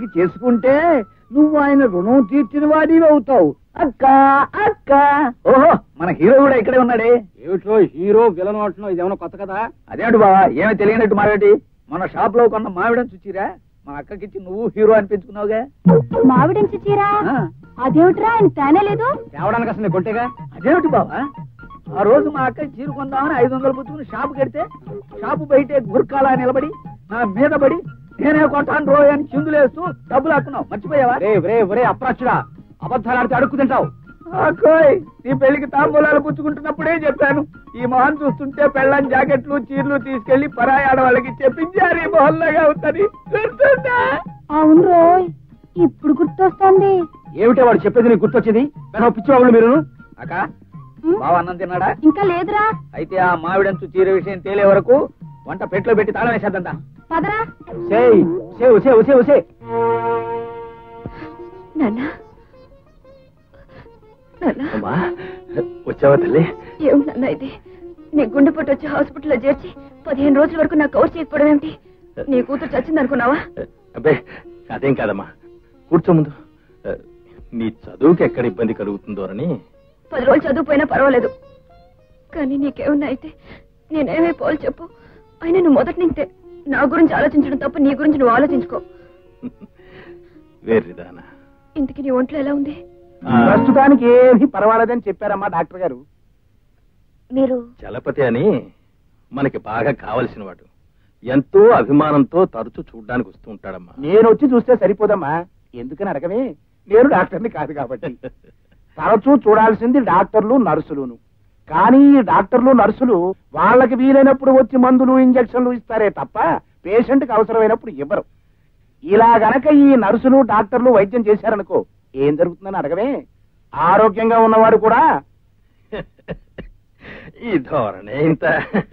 పెళ్లికి చేసుకుంటే నువ్వు ఆయన రుణం తీర్చిన వాడివి అవుతావు అక్క అక్క ఓహో మన హీరో కూడా ఇక్కడే ఉన్నాడే ఏమిటో హీరో విలన్ అంటున్నావు ఇదేమన్నా కొత్త కదా అదేంటి బావా ఏమీ తెలియనట్టు మారేటి మన షాప్ లో కొన్న మామిడని చూచిరా మా అక్కకిచ్చి నువ్వు హీరో అనిపించుకున్నావుగా మావిడించి చీరా ఆ, అదేమిట్రా ఆయన తేనే లేదు తేవడానికి అసలు నేను కొట్టేగా అదేమిటి బావా ఆ రోజు మా అక్క చీర కొందామని ఐదు వందలు పుచ్చుకుని షాపు కడితే షాపు బయటే గుర్కాలా నిలబడి నా మీద పడి నేనే కొంటాను రోయ్ అని చిందులేస్తూ డబ్బులు హక్కున్నావు మర్చిపోయావా ఒరే ఒరే ఒరే అప్రాచుడా అబద్ధాలు ఆడితే అడుక్కు తింటావు అక్కోయ్ నీ పెళ్లికి తాంబూలాలు పుచ్చుకుంటున్నప్పుడే చెప్పాను ఈ మొహం చూస్తుంటే పెళ్ళని జాకెట్లు చీరలు తీసుకెళ్లి పరాయి ఆడవాళ్ళకి చెప్పించారు ఈ మొహల్లాగా అవుతుంది గుర్తుందా అవును రోయ్ ఇప్పుడు గుర్తొస్తుంది ఏమిటో వాడు చెప్పేది నీకు గుర్తొచ్చింది పెద్ద పిచ్చివాళ్ళు మీరు అక్క ఉం? బావ అన్నం తిన్నాడా ఇంకా లేదురా అయితే ఆ మావిడంచు చీర విషయం తేలే వరకు వంట పెట్లో పెట్టి తాళం వేసేద్దా పదరా సేయ్ సేవ్ సేవ్ సేవ్ సే నాన్న నాన్న అమ్మా వచ్చావా తల్లి ఏమిటన్నా ఇది నీ గుండెపోటు వచ్చి హాస్పిటల్లో చేర్చి పదిహేను రోజుల వరకు నాకు కవర్ చేయకపోవడం ఏమిటి నీ కూతురు చచ్చింది అనుకున్నావా అబ్బే అదేం కాదమ్మా కూర్చో ముందు నీ చదువుకి ఎక్కడ ఇబ్బంది కలుగుతుందోరని పది రోజులు చదువుపోయినా పర్వాలేదు కానీ నీకేమన్నా అయితే నేనేమైపోవాలి చెప్పు అయినా నువ్వు మొదటి నుంచే నా గురించి ఆలోచించడం తప్ప నీ గురించి నువ్వు ఆలోచించుకో వేర్రిదానా ఇంతకీ నీ ఒంట్లో ఎలా ఉంది ప్రస్తుతానికి ఏమీ పర్వాలేదని చెప్పారమ్మా డాక్టర్ గారు మీరు చలపతి అని మనకి బాగా కావలసిన వాడు ఎంతో అభిమానంతో తరచూ చూడ్డానికి వస్తూ ఉంటాడమ్మా నేను వచ్చి చూస్తే సరిపోదమ్మా ఎందుకని అడగమే నేను డాక్టర్ని కాదు కాబట్టి తరచూ చూడాల్సింది డాక్టర్లు నర్సులును కానీ ఈ డాక్టర్లు నర్సులు వాళ్ళకి వీలైనప్పుడు వచ్చి మందులు ఇంజక్షన్లు ఇస్తారే తప్ప పేషెంట్ కి అవసరమైనప్పుడు ఇవ్వరు ఇలా గనక ఈ నర్సులు డాక్టర్లు వైద్యం చేశారనుకో ఏం జరుగుతుందని అడగవే ఆరోగ్యంగా ఉన్నవాడు కూడా ఈ ధోరణే ఇంత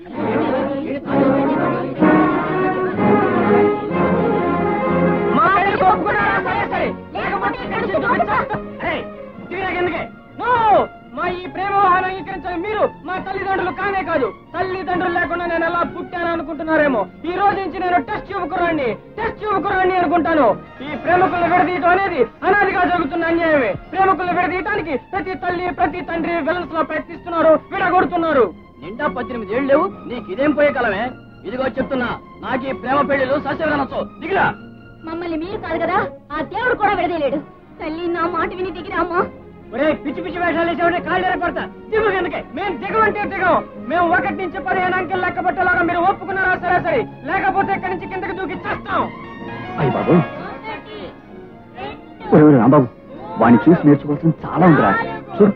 మా ఈ ప్రేమ వ్యవహారం అంగీకరించాలి మీరు మా తల్లిదండ్రులు కానే కాదు తల్లిదండ్రులు లేకుండా నేను ఎలా పుట్టాను అనుకుంటున్నారేమో ఈ రోజు నుంచి నేను టెస్ట్ ట్యూబ్ కుర్రాన్ని టెస్ట్ ట్యూబ్ కుర్రాన్ని అనుకుంటాను ఈ ప్రేమకులను విడదీయటం అనేది అనాదిగా జరుగుతున్న అన్యాయమే ప్రేమకులను విడదీయటానికి ప్రతి తల్లి ప్రతి తండ్రి విలన్స్ లో ప్రయత్నిస్తున్నారు విడగొడుతున్నారు నిండా పద్దెనిమిది ఏళ్ళు లేవు నీకు ఇదేం పోయే కాలమే ఇదిగో చెప్తున్నా నాకు ఈ ప్రేమ పెళ్లిలు సస్యవనొచ్చు దిగిరా మమ్మల్ని మీరు కాదు కదా ఆ దేవుడు కూడా విడదీయలేడు తల్లి నా మాట విని దిగిరామా ఒరే పిచ్చి పిచ్చి వేషాలు వేసేవాడే కాళ్ళు ఎరగొడతా దిగు ఎందుకే మేము దిగమంటే దిగం మేము ఒకటి నుంచి పదిహేను అంకెలు లెక్క పెట్టేలాగా మీరు ఒప్పుకున్నారా సరే సరే లేకపోతే ఇక్కడి నుంచి కిందకి దూకి చేస్తాం అయ్యి బాబు రాంబాబు వాడిని చూసి నేర్చుకోవాల్సింది చాలా ఉందిరా చూడు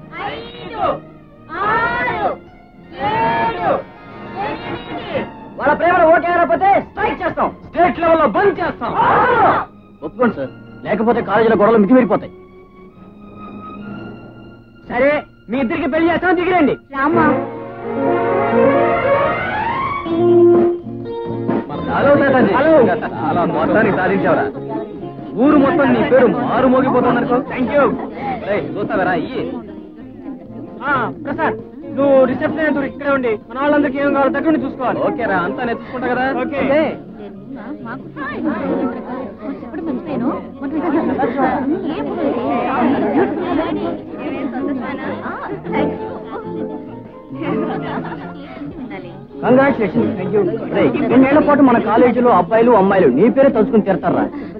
వాళ్ళ ప్రేమలో ఓకే అయిపోతే స్ట్రైక్ చేస్తాం స్టేట్ లెవెల్లో బంద్ చేస్తాం ఒప్పుకోండి సార్ లేకపోతే కాలేజీలో గొడవలు మితిమీరిపోతాయి సరే మీ ఇద్దరికి పెళ్లి చేస్తాం దిగిరండి రామా చాలా మొత్తానికి సాధించావరా ఊరు మొత్తం నీ పేరు మారు మోగిపోతుంది అనుకో థ్యాంక్ యూ చూస్తావరా ఇయ్యి ప్రసాద్ నువ్వు రిసెప్షన్ ఎదురు ఇక్కడే ఉండి మన వాళ్ళందరికీ ఏం కావాలో దగ్గర నుండి చూసుకోవాలి ఓకేరా అంతా నేను చూసుకుంటా కదా ఓకే కంగ్రాచులేషన్ థ్యాంక్ యూ రెండేళ్ల పాటు మన కాలేజీలో అబ్బాయిలు అమ్మాయిలు నీ పేరే తలుచుకుని తీరతారా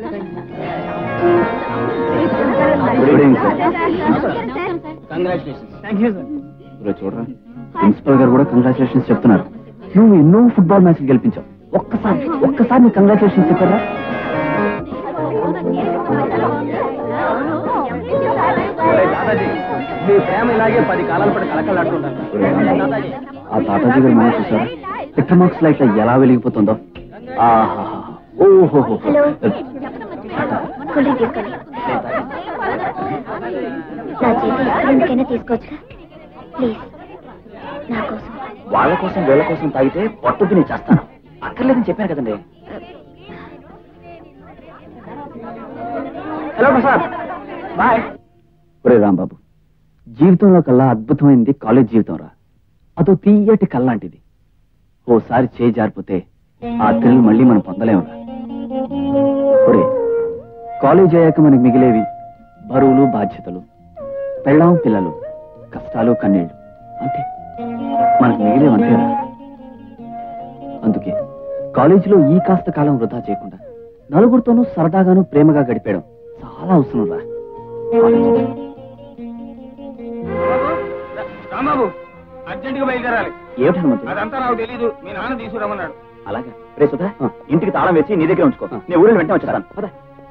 good evening sir congratulation thank you sir ఇదిగో చూడరా ప్రిన్సిపల్ గారు కూడా కంగ్రాచులేషన్స్ చెప్తున్నారు నువ్వు ఎన్నో ఫుట్బాల్ మ్యాచ్లు గెలిపించావు ఒక్కసారి ఒక్కసారి నీ కంగ్రాచులేషన్స్ చెప్పారా ఒరేయ్ దాదాజీ మీ ప్రేమ ఇలాగే పది కాలాల పాటు కలకలాడుతుంటాను దాదాజీ ఆ తాతాజీ గారు మనం చూసారా పిక్టర్ మార్క్స్ లైట్ ఎలా వెలిగిపోతుందో ఆహా ఓహో హలో కూల్ డ్రింక్ తీసుకోండి నా చేతి ఎక్కడికైనా తీసుకోవచ్చుగా ప్లీజ్ నా కోసం వాళ్ళ కోసం వీళ్ళ కోసం తాగితే పట్టుకు నేను చేస్తాను అక్కర్లేదని చెప్పాను కదండి హలో ప్రసాద్ బాయ్ ఒరే రాంబాబు జీవితంలో కల్లా అద్భుతమైంది కాలేజ్ జీవితం రా అదో తీయటి కల్లాంటిది ఓసారి చేయి జారిపోతే ఆ థ్రిల్ మళ్ళీ మనం పొందలేమురా ఒరే కాలేజ్ అయ్యాక మనకి మిగిలేవి బరువులు బాధ్యతలు పెళ్ళాం పిల్లలు కష్టాలు కన్నీళ్లు అంతే మనకు మిగిలేవి అంతేరా అందుకే కాలేజీలో ఈ కాస్త కాలం వృధా చేయకుండా నలుగురితోనూ సరదాగాను ప్రేమగా గడిపేయడం చాలా అవసరం రా రాంబాబు అర్జెంట్ గా బయలుదేరాలి ఏమిటి హనుమంతు అదంతా నాకు తెలీదు మీ నాన్న తీసుకురమ్మన్నాడు అలాగా రే సుధా ఇంటికి తాళం వేసి నీ దగ్గర ఉంచుకో నేను ఊరిని వెంటనే వచ్చేస్తాను పద.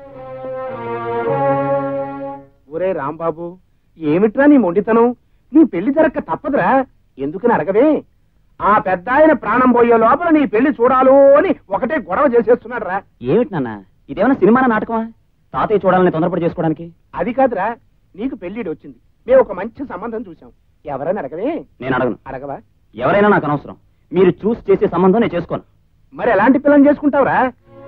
ఒరే రాంబాబు ఏమిట్రా నీ మొండితనం నీ పెళ్లి జరక్క తప్పదురా ఎందుకని అడగవే ఆ పెద్ద ఆయన ప్రాణం పోయే లోపల నీ పెళ్లి చూడాలో అని ఒకటే గొడవ చేసేస్తున్నాడు రా ఏమిటి నాన్న ఇదేమైనా సినిమా నాటకమా తాతయ్య చూడాలని తొందరపడి చేసుకోవడానికి అది కాదురా నీకు పెళ్లిడి వచ్చింది మేము ఒక మంచి సంబంధం చూసాం ఎవరైనా అడగవే నేను అడగను అడగవా ఎవరైనా నాకు అనవసరం మీరు చూసి చేసే సంబంధం నేను చేసుకోను మరి ఎలాంటి పిల్లని చేసుకుంటావురా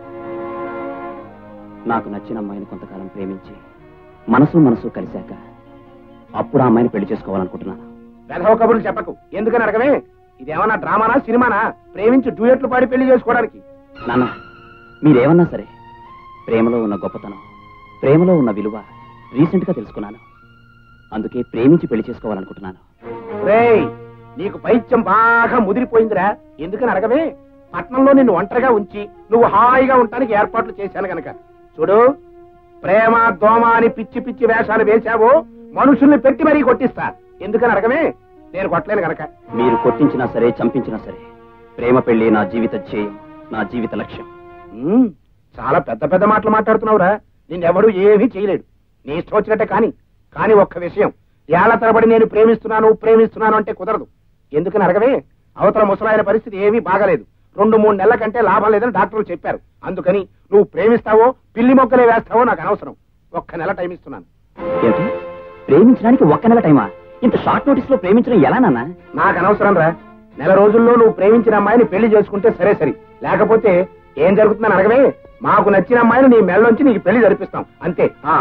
నాకు నచ్చిన అమ్మాయిని కొంతకాలం ప్రేమించి మనసు మనసు కలిశాక అప్పుడు ఆ అమ్మాయిని పెళ్లి చేసుకోవాలనుకుంటున్నాను వెధవ కబుర్లు చెప్పకు ఎందుకని అడగవే ఇదేమన్నా డ్రామానా సినిమానా ప్రేమించి డ్యూయట్లు పాడి పెళ్లి చేసుకోవడానికి నాన్న మీరేమన్నా సరే ప్రేమలో ఉన్న గొప్పతనం ప్రేమలో ఉన్న విలువ రీసెంట్ గా తెలుసుకున్నాను అందుకే ప్రేమించి పెళ్లి చేసుకోవాలనుకుంటున్నాను రేయ్ నీకు పైత్యం బాగా ముదిరిపోయిందిరా ఎందుకని అడగవే పట్నంలో నిన్ను ఒంటరిగా ఉంచి నువ్వు హాయిగా ఉండటానికి ఏర్పాట్లు చేశాను గనక చూడు ప్రేమ దోమ అని పిచ్చి పిచ్చి వేషాలు వేశావో మనుషుల్ని పెట్టి మరీ కొట్టిస్తా ఎందుకని అడగవే నేను కొట్టలేను గనక మీరు కొట్టించినా సరే చంపించినా సరే ప్రేమ పెళ్లి నా జీవిత ధ్యేయం నా జీవిత లక్ష్యం ఉమ్, చాలా పెద్ద పెద్ద మాటలు మాట్లాడుతున్నావురా నిన్నెవడూ ఏమీ చేయలేడు నీ ఇష్టం వచ్చినట్టే కాని కాని ఒక్క విషయం ఏళ్ల తరబడి నేను ప్రేమిస్తున్నాను ప్రేమిస్తున్నాను అంటే కుదరదు ఎందుకని అడగవే అవతల ముసలాయన పరిస్థితి ఏమీ బాగలేదు రెండు మూడు నెలల కంటే లాభం లేదని డాక్టర్లు చెప్పారు అందుకని నువ్వు ప్రేమిస్తావో పిల్లి మొక్కలే వేస్తావో నాకు అనవసరం ఒక్క నెల టైం ఇస్తున్నాను ఏంటి ప్రేమించడానికి ఒక్క నెల టైమా ఇంత షార్ట్ నోటీస్ లో ప్రేమించడం ఎలా నాన్న నాకు అనవసరం రా నెల రోజుల్లో నువ్వు ప్రేమించిన అమ్మాయిని పెళ్లి చేసుకుంటే సరే సరి లేకపోతే ఏం జరుగుతుందని అడగవే మాకు నచ్చిన అమ్మాయిని నీ మెళ్ళొంచి నీకు పెళ్లి జరిపిస్తాం అంతే ఆ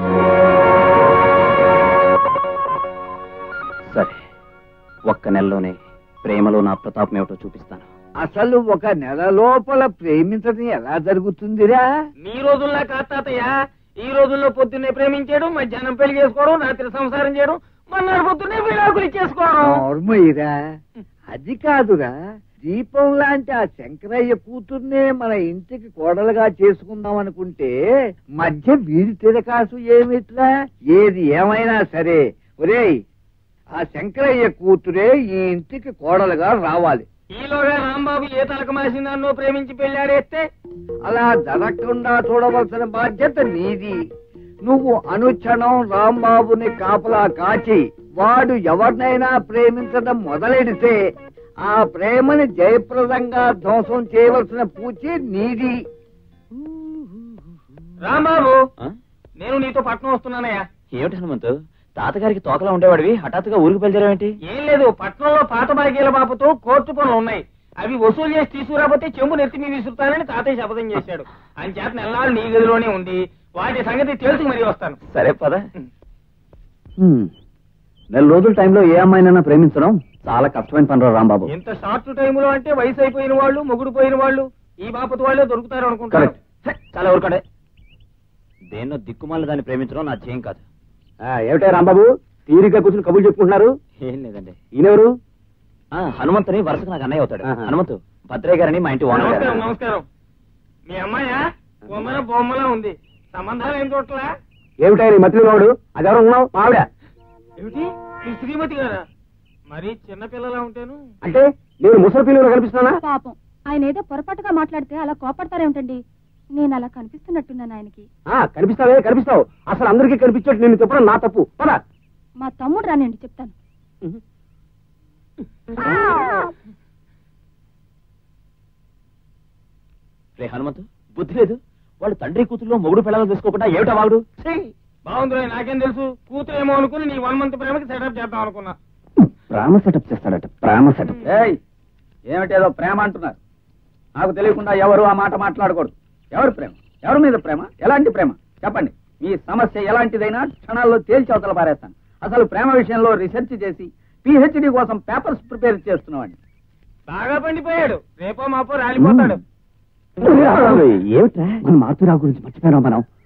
సరే ఒక్క నెలలోనే ప్రేమలో నా ప్రతాపం ఏమిటో చూపిస్తాను అసలు ఒక నెల లోపల ప్రేమించడం ఎలా జరుగుతుందిరా మీ రోజుల్లో కాదు తాతయ్య ఈ రోజుల్లో పొద్దున్నే ప్రేమించేయడం మధ్యాహ్నం పెళ్లి చేసుకోవడం రాత్రి సంసారం చేయడం మన్నాడు పొద్దున్నే విడాకులు ఇచ్చేసుకోవడం నోర్మయ్యరా అది కాదురా దీపం లాంటి ఆ శంకరయ్య కూతుర్నే మన ఇంటికి కోడలుగా చేసుకుందాం అనుకుంటే మధ్య వీధి తిరకాసు ఏమిట్రా ఏది ఏమైనా సరే ఒరేయ్ ఆ శంకరయ్య కూతురే ఈ ఇంటికి కోడలుగా రావాలి ఈలోగా రాంబాబు ఏ తలక మాసిందాన్నో ప్రేమించి పెళ్ళాడేస్తే అలా జరగకుండా చూడవలసిన బాధ్యత నీది నువ్వు అనుక్షణం రాంబాబుని కాపలా కాచి వాడు ఎవరినైనా ప్రేమించడం మొదలెడితే ఆ ప్రేమని జయప్రదంగా ధ్వంసం చేయవలసిన పూచి నీది రాంబాబు ఆ? నేను నీతో పట్నం వస్తున్నానయ్యా ఏమిటి హనుమంతు తాతగారికి తోకలా ఉండేవాడివి హఠాత్తుగా ఊరికి బయలుదేరావేంటి ఏం లేదు పట్నంలో పాత బాకీల బాబుతో కోర్టు పనులు ఉన్నాయి అవి వసూలు చేసి తీసుకురాకపోతే చెంబు నెత్తి మీద విసురుతానని తాతయ్య శపథం చేశాడు అని చేత నెలలు నీ గదిలోనే ఉంది వాటి సంగతి తెలుసు మరీ వస్తాను సరే పద నెల రోజుల టైంలో ఏ అమ్మాయినైనా ప్రేమించడం చాలా కష్టమైన పని రాంబాబు ఇంత షార్ట్ టైంలో అంటే వయసు అయిపోయిన వాళ్ళు మొగుడు పోయిన వాళ్ళు ఈ బాపతి వాళ్ళే దొరుకుతారు అనుకుంటారు కరెక్ట్ హే, చాలా ఊరుకోండి దేన్నో దిక్కుమాల దాన్ని ప్రేమించడం నా చేయం కాదు ఏమిటే రాంబాబు తీరిగ్గా కూర్చుని కబుర్లు చెప్పుకుంటున్నారు ఏం లేదండి ఈయనెవరు ఆ హనుమంతుని వరుసకు నాకు అన్నయ్య అవుతాడు ఆహా. హనుమంతు భద్రయ్య గారని మా ఇంటి ఓనర్ నమస్కారం గారు. నమస్కారం మీ అమ్మాయా బొమ్మల బొమ్మలా ఉంది సంబంధాలు ఏం చూడట్లా ఏమిటా నీ మతిలో వాడు అది ఎవరు ఉన్నావు మావిడ ఏమిటి మీ శ్రీమతి గారా మరి చిన్నపిల్లలా ఉంటాను అంటే నేను ముసలి పిల్లలు కనిపిస్తున్నానా పాపం ఆయన ఏదో పొరపాటుగా మాట్లాడితే అలా కోపడతారేమిటండి నేను అలా కనిపిస్తున్నట్టున్నాను ఆయనకి ఆ, కనిపిస్తావే కనిపిస్తావు అసలు అందరికీ కనిపించేట్టు నిన్ను చెప్పడం నా తప్పు పద మా తమ్ముడు రానండి చెప్తాను రే హనుమంతు బుద్ధి లేదు వాళ్ళు తండ్రి కూతురులో మొగుడు పిల్లలు తీసుకోకుండా ఏమిటా వాగుడు బాగుంది రోయ్, నాకేం తెలుసు కూతురేమో అనుకుని నీ వన్ మంత్ ప్రేమకి సెటప్ చేద్దాం అనుకున్నా ప్రేమ సెటప్ చేస్తాడట ప్రేమ సెటప్ ఏయ్ ఏమిటేదో ప్రేమ అంటున్నారు నాకు తెలియకుండా ఎవరు ఆ మాట మాట్లాడకూడదు ఎవరు ప్రేమ ఎవరి మీద ప్రేమ ఎలాంటి ప్రేమ చెప్పండి మీ సమస్య ఎలాంటిదైనా క్షణాల్లో తేల్చి అవతల పారేస్తాను అసలు ప్రేమ విషయంలో రీసెర్చ్ చేసి పిహెచ్డి కోసం పేపర్స్ ప్రిపేర్ చేస్తున్నామండి బాగా పండిపోయాడు రేపో మాపో రాలిపోతాడు ఏమిట్రా మన మాతురావు గురించి మర్చిపోయినా మనం